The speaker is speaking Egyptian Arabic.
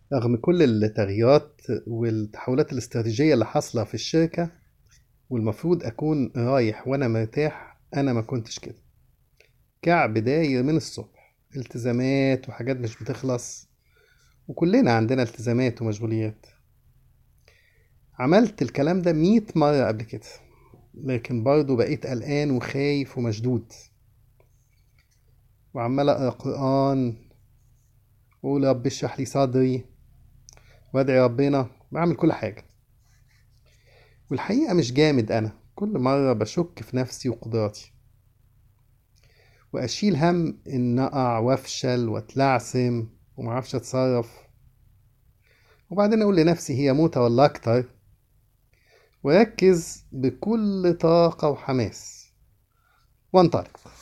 رغم كل التغييرات والتحولات الاستراتيجية اللي حاصلة في الشركة والمفروض أكون رايح وأنا مرتاح أنا ما كنتش كده كعب داير من الصبح التزامات وحاجات مش بتخلص وكلنا عندنا التزامات ومشغوليات عملت الكلام ده مية مرة قبل كده لكن برضه بقيت قلقان وخايف ومشدود وعمال أقرأ قرآن وأقول رب اشرح لي صدري وأدعي ربنا بعمل كل حاجة والحقيقة مش جامد أنا كل مرة بشك في نفسي وقدراتي وأشيل هم إن أقع وأفشل وأتلعثم ومعرفش أتصرف وبعدين أقول لنفسي هي موتة ولا أكتر وأركز بكل طاقة وحماس وانطلق